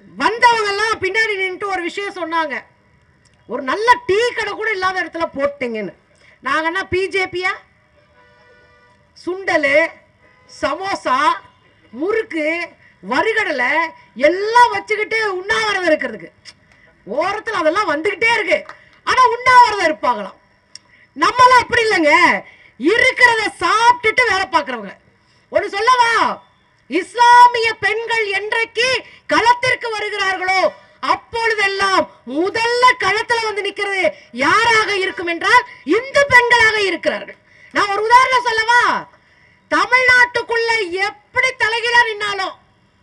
வந்தவங்க எல்லாம் பின்னாடி நின்னுட்டு ஒரு விஷயம் சொன்னாங்க ஒரு நல்ல டீ கடை கூட இல்லாத இடத்துல போட்டீங்கன்னு நாங்க என்ன பிஜேபியா சுண்டல் சமோசா முறுக்கு வறுகடலை எல்லாம் வச்சுக்கிட்டு உண்ணாவிரதம் இருக்கிறதுக்கு ஓரத்தில் அதெல்லாம் வந்துக்கிட்டே இருக்கு ஆனா உண்ணாவிரதம் இருப்பாங்களாம் நம்மளாம் அப்படி இல்லைங்க இருக்கிறத சாப்பிட்டுட்டு வேலை பார்க்குறவங்க ஒன்று சொல்லவா இஸ்லாமிய பெண்கள் என்றைக்கு களத்திற்கு வருகிறார்களோ அப்பொழுதெல்லாம் முதல்ல களத்துல வந்து நிக்கிறது யாராக இருக்கும் என்றால் இந்து பெண்களாக இருக்கிறார்கள் நான் ஒரு உதாரணம் சொல்லவா தமிழ்நாட்டுக்குள்ள எப்படி தலைகீழா நின்னாலும்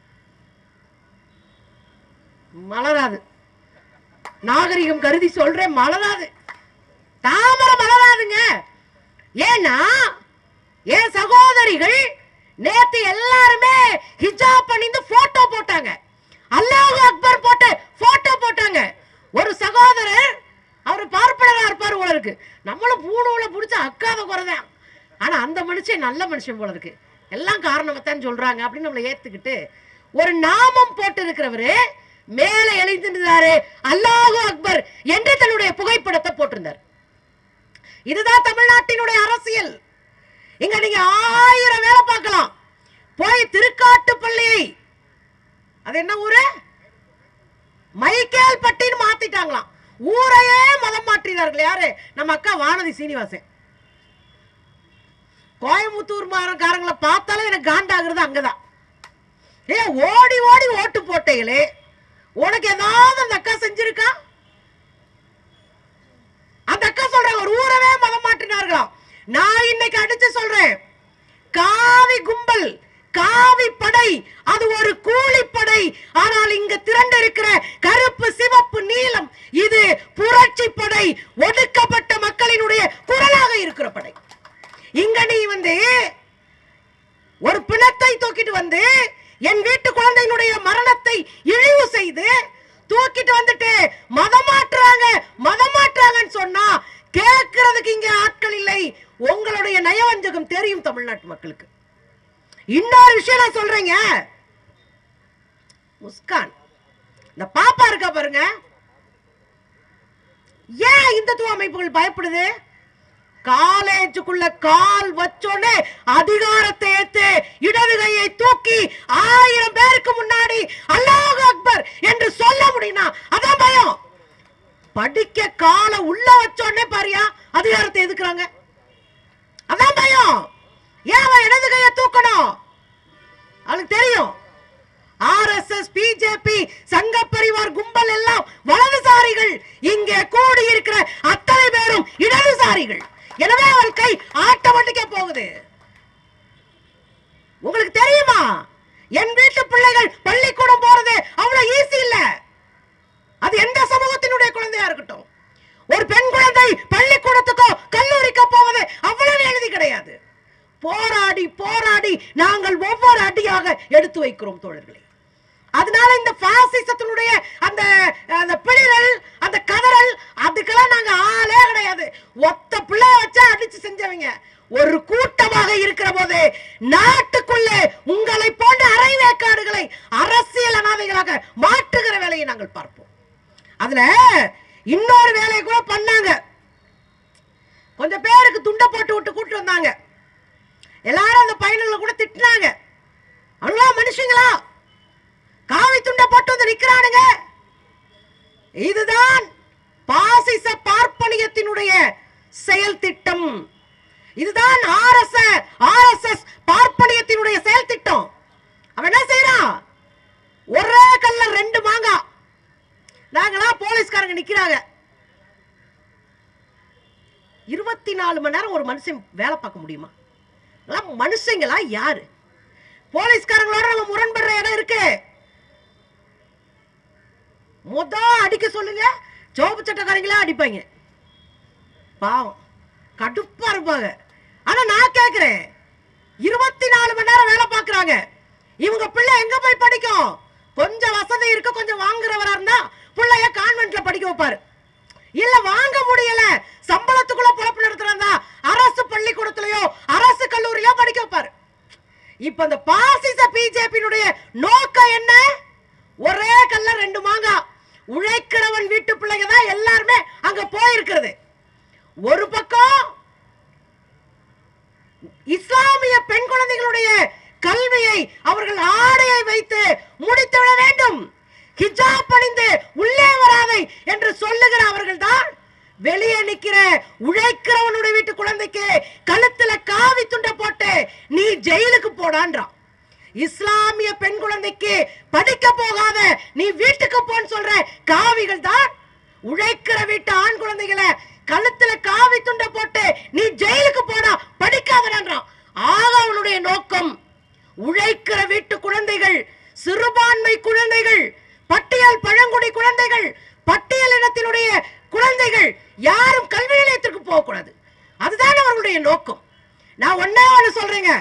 மலராது நாகரிகம் கருதி சொல்றேன் மலராது தாமரை மலராதுங்க ஏன்னா என் சகோதரிகள் நேத்து எல்லாருமே ஹிஜாப் அணிந்து போட்டோ போட்டாங்க அல்லாஹ் அக்பர் போட்டு போட்டோ போட்டாங்க ஒரு சகோதரர் அவர் பார்ப்பனரா இருப்பார் போல இருக்கு நம்மளும் பூணுல பிடிச்ச அக்காத குறைதான் ஆனா அந்த மனுஷன் நல்ல மனுஷன் போல இருக்கு எல்லாம் காரணமாத்தான் சொல்றாங்க அப்படின்னு நம்மளை ஏத்துக்கிட்டு ஒரு நாமம் போட்டு இருக்கிறவரு மேல எழுந்திருந்தாரு அல்லாஹு அக்பர் என்று தன்னுடைய புகைப்படத்தை போட்டிருந்தார் இதுதான் தமிழ்நாட்டினுடைய அரசியல் இங்க நீங்க ஆயிரம் வேலை பார்க்கலாம் போய் திருக்காட்டுப்பள்ளியை அது என்ன ஊரு மைக்கேல் பட்டின்னு மாத்திட்டாங்களாம் ஊரையே மதம் மாற்றினார்கள் யாரு நம்ம அக்கா வானதி சீனிவாசன் கோயம்புத்தூர் காரங்களை பார்த்தாலே எனக்கு காண்டாகிறது அங்கதான் ஏ ஓடி ஓடி ஓட்டு போட்டீங்களே உனக்கு ஏதாவது அந்த அக்கா செஞ்சிருக்கா அந்த அக்கா சொல்றாங்க ஒரு ஊரவே மதம் மாற்றினார்களாம் நான் இன்னைக்கு அடிச்சு சொல்றேன் காவி கும்பல் காவி படை அது ஒரு கூலி படை ஆனால் இங்க திரண்டு இருக்கிற கருப்பு சிவப்பு நீலம் இது புரட்சி படை ஒடுக்கப்பட்ட மக்களினுடைய குரலாக இருக்கிற படை இங்க நீ வந்து ஒரு பிணத்தை தூக்கிட்டு வந்து என் வீட்டு குழந்தையினுடைய மரணத்தை இழிவு செய்து தூக்கிட்டு வந்துட்டு மதம் மாற்றுறாங்க மதம் மாற்றுறாங்கன்னு சொன்னா கேட்கறதுக்கு இங்க ஆட்கள் இல்லை உங்களுடைய நயவஞ்சகம் தெரியும் தமிழ்நாட்டு மக்களுக்கு இன்னொரு விஷயம் நான் சொல்றேங்க முஸ்கான் இந்த பாப்பா இருக்கா பாருங்க ஏன் இந்துத்துவ அமைப்புகள் பயப்படுது காலேஜுக்குள்ள கால் வச்சோடனே அதிகாரத்தை ஏத்து இடது கையை தூக்கி ஆயிரம் பேருக்கு முன்னாடி அல்லாஹ் அக்பர் என்று சொல்ல முடியும்னா அதான் பயம் படிக்க காலை உள்ள வச்சோடனே பாரியா அதிகாரத்தை எதுக்குறாங்க அதான் பயம் ஏன் அவன் இடது கையை தூக்கணும் அவளுக்கு தெரியும் ஆர்எஸ்எஸ் பிஜேபி சங்க பரிவார் கும்பல் எல்லாம் வலதுசாரிகள் இங்கே கூடி இருக்கிற அத்தனை பேரும் இடதுசாரிகள் எனவே அவள் கை ஆட்டோமேட்டிக்கா போகுது உங்களுக்கு தெரியுமா என் வீட்டு பிள்ளைகள் பள்ளிக்கூடம் போறது அவ்வளவு ஈஸி இல்ல அது எந்த சமூகத்தினுடைய குழந்தையா இருக்கட்டும் ஒரு பெண் குழந்தை பள்ளிக்கூடத்துக்கோ கல்லூரிக்கோ போவது அவ்வளவு எழுதி கிடையாது போராடி போராடி நாங்கள் ஒவ்வொரு அடியாக எடுத்து வைக்கிறோம் தோழர்களே அதனால இந்த பாசிசத்தினுடைய அந்த அந்த பிளிரல் அந்த கதறல் அதுக்கெல்லாம் நாங்க ஆளே கிடையாது ஒத்த பிள்ளை வச்சா அடிச்சு செஞ்சவங்க ஒரு கூட்டமாக இருக்கிற போது நாட்டுக்குள்ளே உங்களை போன்ற அரைவேக்காடுகளை அரசியல் அனாதைகளாக மாற்றுகிற வேலையை நாங்கள் பார்ப்போம் அதுல இன்னொரு வேலையை கூட பண்ணாங்க கொஞ்சம் பேருக்கு துண்டை போட்டு விட்டு கூட்டு வந்தாங்க எல்லாரும் அந்த பயணிகளை கூட திட்டினாங்க அவங்களா மனுஷங்களா காவி துண்டை போட்டு வந்து நிக்கிறானுங்க இதுதான் பாசிச பார்ப்பனியத்தினுடைய செயல் திட்டம் இதுதான் ஆர்எஸ் ஆர்எஸ்எஸ் பார்ப்பனியத்தினுடைய செயல் திட்டம் அவன் என்ன செய்யறான் ஒரே கல்ல ரெண்டு மாங்காய் நாங்களா போலீஸ்காரங்க நிக்கிறாங்க இருபத்தி நாலு மணி நேரம் ஒரு மனுஷன் வேலை பார்க்க முடியுமா இதெல்லாம் மனுஷங்களா யாரு போலீஸ்காரங்களோட நம்ம முரண்படுற இடம் இருக்கு முத அடிக்க சொல்லுங்க சோப்பு சட்டக்காரங்களா அடிப்பாங்க பாவம் கடுப்பா இருப்பாங்க ஆனா நான் கேக்குறேன் இருபத்தி நாலு மணி நேரம் வேலை பார்க்கறாங்க இவங்க பிள்ளை எங்க போய் படிக்கும் கொஞ்சம் வசதி இருக்கு கொஞ்சம் வாங்குறவரா இருந்தா பிள்ளைய கான்வென்ட்ல படிக்க வைப்பாரு இல்ல வாங்க முடியல சம்பளத்துக்குள்ள பொழப்பு நடத்துறதா அரசு பள்ளிக்கூடத்திலயோ அரசு கல்லூரியிலோ படிக்க வைப்பாரு இப்ப இந்த பாசிச பிஜேபியினுடைய நோக்கம் என்ன ஒரே கல்ல ரெண்டு மாங்காய் உழைக்கிறவன் வீட்டு பிள்ளைங்க தான் எல்லாருமே அங்க போயிருக்கிறது ஒரு பக்கம் இஸ்லாமிய பெண் குழந்தைகளுடைய கல்வியை அவர்கள் ஆடையை வைத்து முடித்துவிட வேண்டும் ஹிஜாப் அணிந்து உள்ளே வராதை என்று சொல்லுகிற அவர்கள் தான் வெளியே நிக்கிற உழைக்கிறவனுடைய வீட்டு குழந்தைக்கு கழுத்துல காவி துண்டை போட்டு நீ ஜெயிலுக்கு போடான்றான் இஸ்லாமிய பெண் குழந்தைக்கு படிக்க போகாத நீ வீட்டுக்கு போன்னு சொல்ற காவிகள் தான் உழைக்கிற வீட்டு ஆண் குழந்தைகளை கழுத்துல காவி துண்டை போட்டு நீ ஜெயிலுக்கு போடா படிக்காதன்றான் ஆக அவனுடைய நோக்கம் உழைக்கிற வீட்டு குழந்தைகள் சிறுபான்மை குழந்தைகள் பட்டியல் பழங்குடி குழந்தைகள் பட்டியல் இனத்தினுடைய குழந்தைகள் யாரும் கல்வி நிலையத்திற்கு போகக்கூடாது அதுதான் அவர்களுடைய நோக்கம் நான் ஒன்னே ஒன்று சொல்றேங்க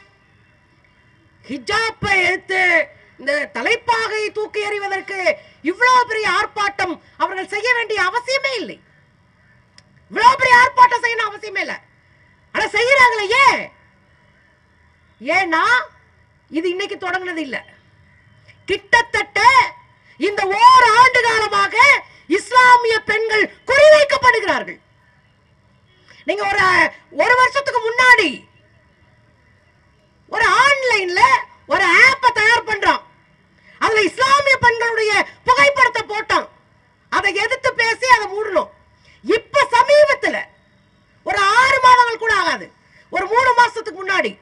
ஹிஜாப்பை எடுத்து இந்த தலைப்பாகை தூக்கி எறிவதற்கு இவ்வளவு பெரிய ஆர்ப்பாட்டம் அவர்கள் செய்ய வேண்டிய அவசியமே இல்லை இவ்வளவு பெரிய ஆர்ப்பாட்டம் செய்யணும் அவசியமே இல்லை ஆனா செய்யறாங்களே ஏன் ஏன்னா இது இன்னைக்கு தொடங்கினது இல்ல கிட்டத்தட்ட இந்த ஓர் ஆண்டு காலமாக இஸ்லாமிய பெண்கள் குறிவைக்கப்படுகிறார்கள் நீங்க ஒரு ஒரு வருஷத்துக்கு முன்னாடி ஒரு ஆன்லைன்ல ஒரு ஆப்பை தயார் பண்றான் அதுல இஸ்லாமிய பெண்களுடைய புகைப்படத்தை போட்டான் அதை எதிர்த்து பேசி அதை மூடணும் இப்ப சமீபத்துல ஒரு ஆறு மாதங்கள் கூட ஆகாது ஒரு மூணு மாசத்துக்கு முன்னாடி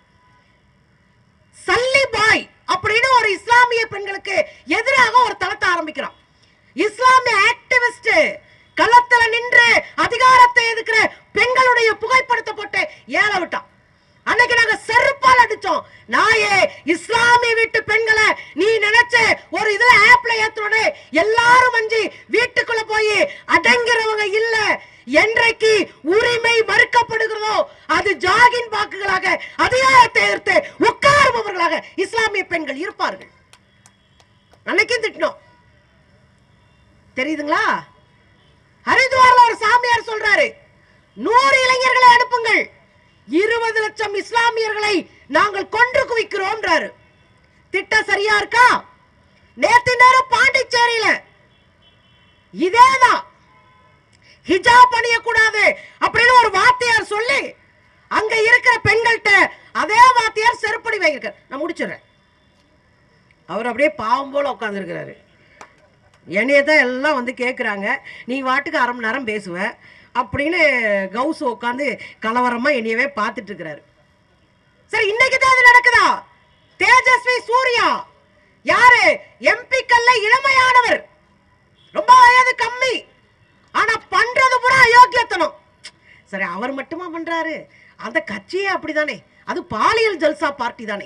சல்லி பாய் அப்படின்னு ஒரு இஸ்லாமிய பெண்களுக்கு எதிராக ஒரு தளத்தை ஆரம்பிக்கிறான் இஸ்லாமிய ஆக்டிவிஸ்ட் களத்துல நின்று அதிகாரத்தை எதுக்குற பெண்களுடைய புகைப்படத்தை போட்டு ஏல விட்டான் அன்னைக்கு நாங்க செருப்பால் அடிச்சோம் நாயே இஸ்லாமிய வீட்டு பெண்களை நீ நினைச்ச ஒரு இதுல ஆப்ல ஏத்துறோட எல்லாரும் அஞ்சு வீட்டுக்குள்ள போய் அடங்கிறவங்க இல்ல என்றைக்கு உரிமை மறுக்கப்படுகிறதோ அது ஜாகின் வாக்குகளாக அதிகாரத்தை எதிர்த்து உட்காருபவர்களாக இஸ்லாமிய பெண்கள் இருப்பார்கள் அன்னைக்கும் திட்டினோம் தெரியுதுங்களா ஹரித்வார்ல ஒரு சாமியார் சொல்றாரு நூறு இளைஞர்களை அனுப்புங்கள் இருபது லட்சம் இஸ்லாமியர்களை நாங்கள் கொன்று குவிக்கிறோம்ன்றாரு திட்டம் சரியா இருக்கா நேத்து நேரம் பாண்டிச்சேரியில இதேதான் ஹிஜாப் அணியக்கூடாது அப்படின்னு ஒரு வாத்தியார் சொல்லி அங்க இருக்கிற பெண்கள்கிட்ட அதே வாத்தியார் செருப்படி வைக்க நான் முடிச்சிடுறேன் அவர் அப்படியே பாவம் போல உட்காந்துருக்கிறாரு என்னைய தான் எல்லாம் வந்து கேட்குறாங்க நீ வாட்டுக்கு அரை மணி நேரம் பேசுவ அப்படின்னு கவுஸ் உட்காந்து கலவரமாக என்னையவே பார்த்துட்டு இருக்கிறாரு சரி இன்னைக்கு தான் அது நடக்குதா தேஜஸ்வி சூர்யா யாரு எம்பிக்கல்ல இளமையானவர் ரொம்ப வயது கம்மி ஆனா பண்றது பூரா அயோக்கியத்தனம் சரி அவர் மட்டுமா பண்றாரு அந்த கட்சியே அப்படிதானே அது பாலியல் ஜல்சா பார்ட்டி தானே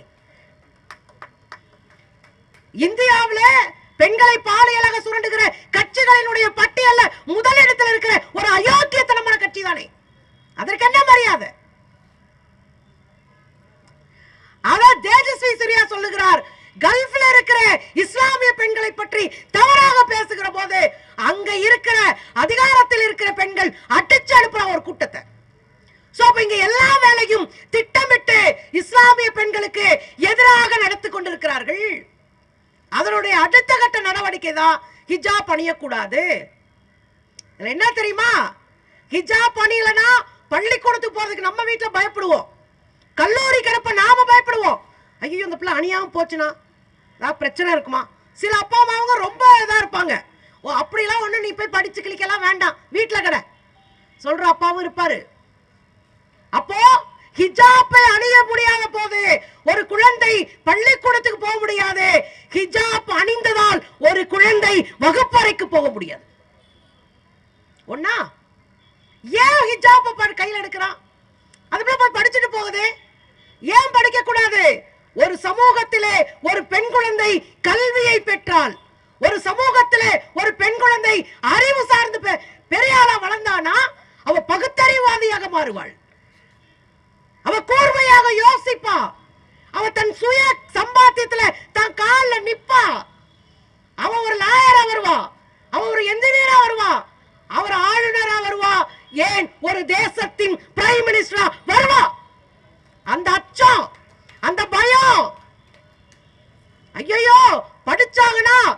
இந்தியாவுல பெண்களை பாலியலாக சுரண்டுகிற கட்சிகளினுடைய பட்டியல்ல முதலிடத்தில் இருக்கிற ஒரு அயோக்கியத்தனமான கட்சி தானே அதற்கு என்ன மரியாதை அதான் தேஜஸ்வி சூர்யா சொல்லுகிறார் கல்ஃப்ல இருக்கிற இஸ்லாமிய பெண்களை பற்றி தவறாக பேசுகிற போது அங்க இருக்கிற அதிகாரத்தில் இருக்கிற பெண்கள் அடிச்சு அனுப்புற ஒரு கூட்டத்தை சோ அப்ப இங்க எல்லா வேலையும் திட்டமிட்டு இஸ்லாமிய பெண்களுக்கு எதிராக நடத்தி கொண்டிருக்கிறார்கள் அதனுடைய அடுத்த கட்ட நடவடிக்கை தான் ஹிஜாப் அணியக்கூடாது இதுல என்ன தெரியுமா ஹிஜாப் அணியலனா பள்ளிக்கூடத்துக்கு போறதுக்கு நம்ம வீட்டுல பயப்படுவோம் கல்லூரி கிடப்ப நாம பயப்படுவோம் ஐயோ இந்த பிள்ளை அணியாம போச்சுன்னா ஏதாவது பிரச்சனை இருக்குமா சில அப்பா அம்மாவங்க ரொம்ப இதா இருப்பாங்க ஓ அப்படிலாம் ஒண்ணு நீ போய் படிச்சு கிளிக்கலாம் வேண்டாம் வீட்டுல கடை சொல்ற அப்பாவும் இருப்பாரு அப்போ ஹிஜாப்பை அணிய முடியாத போது ஒரு குழந்தை பள்ளிக்கூடத்துக்கு போக முடியாது ஹிஜாப் அணிந்ததால் ஒரு குழந்தை வகுப்பறைக்கு போக முடியாது ஒண்ணா ஏன் ஹிஜாப்பை ப- கையில எடுக்கிறான் அதுக்குள்ள போய் படிச்சுட்டு போகுது ஏன் படிக்க கூடாது ஒரு சமூகத்திலே ஒரு பெண் குழந்தை கல்வியை பெற்றால் ஒரு சமூகத்திலே ஒரு பெண் குழந்தை அறிவு சார்ந்து பெ- பெரிய ஆளா வளர்ந்தானா அவ பகுத்தறிவாதியாக மாறுவாள் அவ கூர்மையாக யோசிப்பா அவ தன் சுய சம்பாத்தியத்துல தன் கால்ல நிப்பா அவ ஒரு லாயரா வருவா அவ ஒரு என்ஜினியரா வருவா அவர் ஆளுநரா வருவா ஏன் ஒரு தேசத்தின் பிரைம் மினிஸ்டரா வருவா அந்த அச்சம் அந்த பயம் ஐயோ படிச்சாங்கன்னா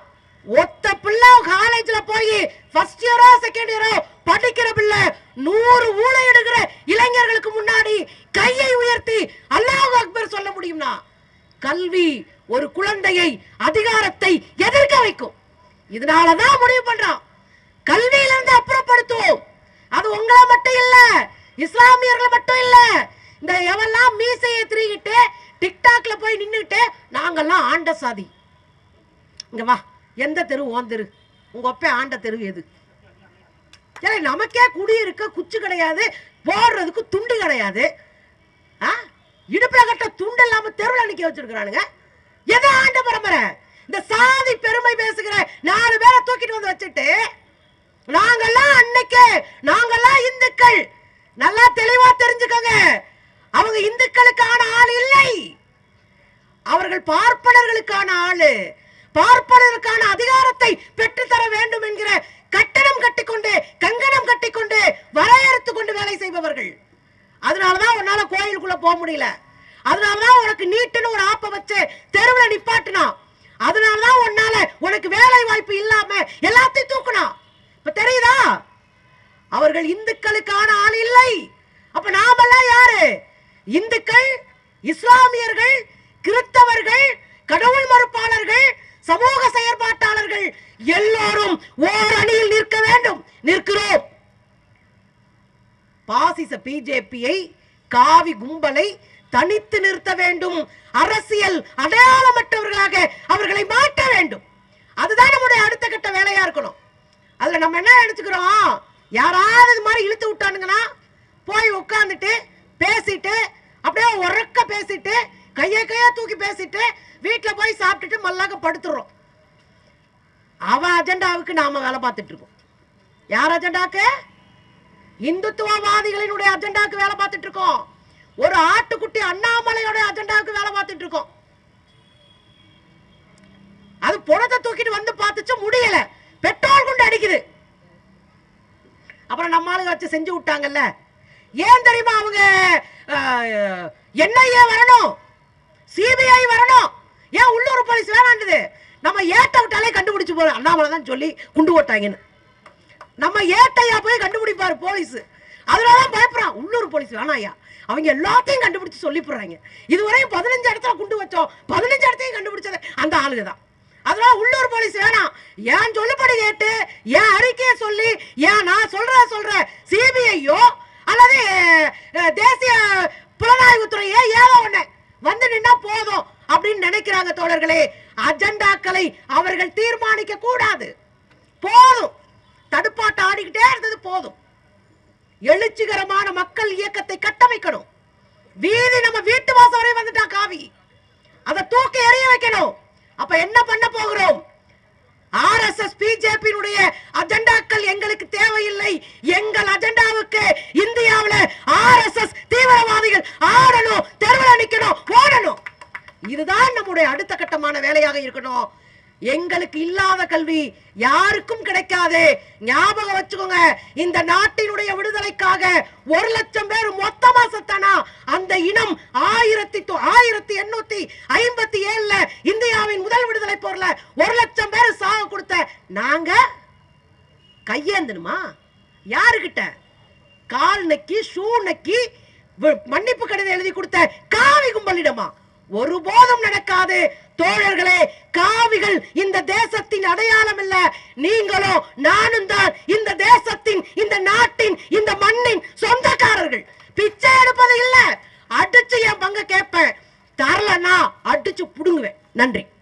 காலேஜ்ல போய் ஃபர்ஸ்ட் இயரோ செகண்ட் இயரோ படிக்கிற பிள்ளை நூறு ஊழையிடுகிற இளைஞர்களுக்கு முன்னாடி கையை உயர்த்தி அல்லாஹ் அக்பர் சொல்ல முடியும்னா கல்வி ஒரு குழந்தையை அதிகாரத்தை எதிர்க்க வைக்கும் இதனாலதான் முடிவு பண்றோம் கல்வியிலிருந்து அப்புறப்படுத்துவோம் அது உங்களை மட்டும் இல்ல இஸ்லாமியர்கள் மட்டும் இல்ல இந்த எவெல்லாம் மீசையை திரிகிட்டு டிக்டாக்ல போய் நின்னுட்டு நாங்கெல்லாம் ஆண்ட சாதி இங்க வா எந்த தெரு ஓன் தெரு உங்க ஒப்ப ஆண்ட தெரு எது சரி நமக்கே குடியிருக்க குச்சி கிடையாது போடுறதுக்கு துண்டு கிடையாது ஆ? இடுப்புல கட்ட துண்டு இல்லாம தெருவில் நிக்க வச்சிருக்கிறானுங்க எதை ஆண்ட பரம்பரை இந்த சாதி பெருமை பேசுகிற நாலு பேரை தூக்கிட்டு வந்து வச்சுட்டு நாங்கெல்லாம் அன்னைக்கு நாங்கெல்லாம் இந்துக்கள் நல்லா தெளிவா தெரிஞ்சுக்கோங்க அவங்க இந்துக்களுக்கான ஆள் இல்லை அவர்கள் பார்ப்பனர்களுக்கான ஆளு பார்ப்பனருக்கான அதிகாரத்தை பெற்றுத்தர வேண்டும் என்கிற கட்டணம் கட்டிக்கொண்டு கங்கணம் கட்டிக்கொண்டு வரையறுத்து கொண்டு வேலை செய்பவர்கள் அதனாலதான் உன்னால கோயிலுக்குள்ள போக முடியல அதனாலதான் உனக்கு நீட்டுன்னு ஒரு ஆப்ப வச்சு தெருவில் நிப்பாட்டினான் அதனாலதான் உன்னால உனக்கு வேலை வாய்ப்பு இல்லாம எல்லாத்தையும் தூக்கணும் இப்ப தெரியுதா அவர்கள் இந்துக்களுக்கான ஆள் இல்லை அப்ப நாமெல்லாம் யாரு இந்துக்கள் இஸ்லாமியர்கள் கிறிஸ்தவர்கள் கடவுள் மறுப்பாளர்கள் சமூக செயற்பாட்டாளர்கள் எல்லோரும் ஓர் அணியில் நிற்க வேண்டும் நிற்கிறோம் பாசிச பிஜேபியை காவி கும்பலை தனித்து நிறுத்த வேண்டும் அரசியல் அடையாளமற்றவர்களாக அவர்களை மாற்ற வேண்டும் அதுதான் நம்முடைய அடுத்த கட்ட வேலையா இருக்கணும் அதுல நம்ம என்ன நினைச்சுக்கிறோம் யாராவது இது மாதிரி இழுத்து விட்டானுங்கன்னா போய் உட்காந்துட்டு பேசிட்டு அப்படியே உறக்க பேசிட்டு கையை கையை தூக்கி பேசிட்டு வீட்டுல போய் சாப்பிட்டுட்டு மல்லாக்க படுத்துறோம் அவன் அஜெண்டாவுக்கு நாம வேலை பார்த்துட்டு இருக்கோம் யார் அஜெண்டாக்கு இந்துத்துவவாதிகளினுடைய அஜெண்டாக்கு வேலை பார்த்துட்டு இருக்கோம் ஒரு ஆட்டுக்குட்டி அண்ணாமலையோட அஜெண்டாவுக்கு வேலை பார்த்துட்டு இருக்கோம் அது புறத்தை தூக்கிட்டு வந்து பார்த்துச்சு முடியல பெட்ரோல் குண்டு அடிக்குது அப்புறம் நம்ம ஆளுங்க வச்சு செஞ்சு விட்டாங்கல்ல ஏன் தெரியுமா அவங்க என்ஐஏ வரணும் சிபிஐ வரணும் ஏன் உள்ளூர் போலீஸ் வேணாண்டுது நம்ம ஏட்ட விட்டாலே கண்டுபிடிச்சு போற அண்ணாமலை தான் சொல்லி குண்டு போட்டாங்கன்னு நம்ம ஏட்டையா போய் கண்டுபிடிப்பாரு போலீஸ் அதனாலதான் பயப்படுறான் உள்ளூர் போலீஸ் வேணாயா அவங்க எல்லாத்தையும் கண்டுபிடிச்சு சொல்லி போடுறாங்க இதுவரையும் பதினஞ்சு இடத்துல குண்டு வச்சோம் பதினஞ்சு இடத்தையும் கண்டுபிடிச்சது அந்த ஆளுங்க தான் அதனால உள்ளூர் போலீஸ் வேணாம் ஏன் சொல்லுபடி கேட்டு ஏன் அறிக்கையை சொல்லி ஏன் நான் சொல்ற சொல்ற சிபிஐயோ அல்லது அஹ், தேசிய புலனாய்வுத்துறையோ ஏதோ ஒண்ணு வந்து நின்னா போதும் அப்படின்னு நினைக்கிறாங்க தோழர்களே அஜெண்டாக்களை அவர்கள் தீர்மானிக்க கூடாது போதும் தடுப்பாட்ட ஆடிக்கிட்டே இருந்தது போதும் எழுச்சிகரமான மக்கள் இயக்கத்தை கட்டமைக்கணும் வீதி நம்ம வீட்டு வாசல் வரை வந்துட்டா காவி அதை தூக்கி எறிய வைக்கணும் அப்ப என்ன பண்ண போகிறோம் ஆர்எஸ்எஸ் பிஜேபியினுடைய அஜெண்டாக்கள் எங்களுக்கு தேவையில்லை எங்கள் அஜெண்டாவுக்கு இந்தியாவுல ஆர்எஸ்எஸ் தீவிரவாதிகள் ஆடணும் தெருவில் நிக்கணும் ஓடணும் இதுதான் நம்முடைய அடுத்த கட்டமான வேலையாக இருக்கணும் எங்களுக்கு இல்லாத கல்வி யாருக்கும் கிடைக்காது ஞாபகம் வச்சுக்கோங்க இந்த நாட்டினுடைய விடுதலைக்காக ஒரு லட்சம் பேர் மொத்தமா செத்தானா அந்த இனம் ஆயிரத்தி தொ- ஆயிரத்தி எண்ணூத்தி ஐம்பத்தி ஏழுல இந்தியாவின் முதல் விடுதலை போர்ல ஒரு லட்சம் பேர் சாக கொடுத்த நாங்க கையேந்தணுமா யாருகிட்ட கால் நக்கி ஷூ நக்கி வி- மன்னிப்பு கடிதம் எழுதி கொடுத்த காவி கும்பலிடமா ஒருபோதும் நடக்காது தோழர்களே காவிகள் இந்த தேசத்தின் அடையாளம் இல்ல நீங்களும் நானும் தான் இந்த தேசத்தின் இந்த நாட்டின் இந்த மண்ணின் சொந்தக்காரர்கள் பிச்சை எடுப்பது இல்ல அடிச்சு என் பங்க கேட்பேன் தரலன்னா அடிச்சு புடுங்குவேன் நன்றி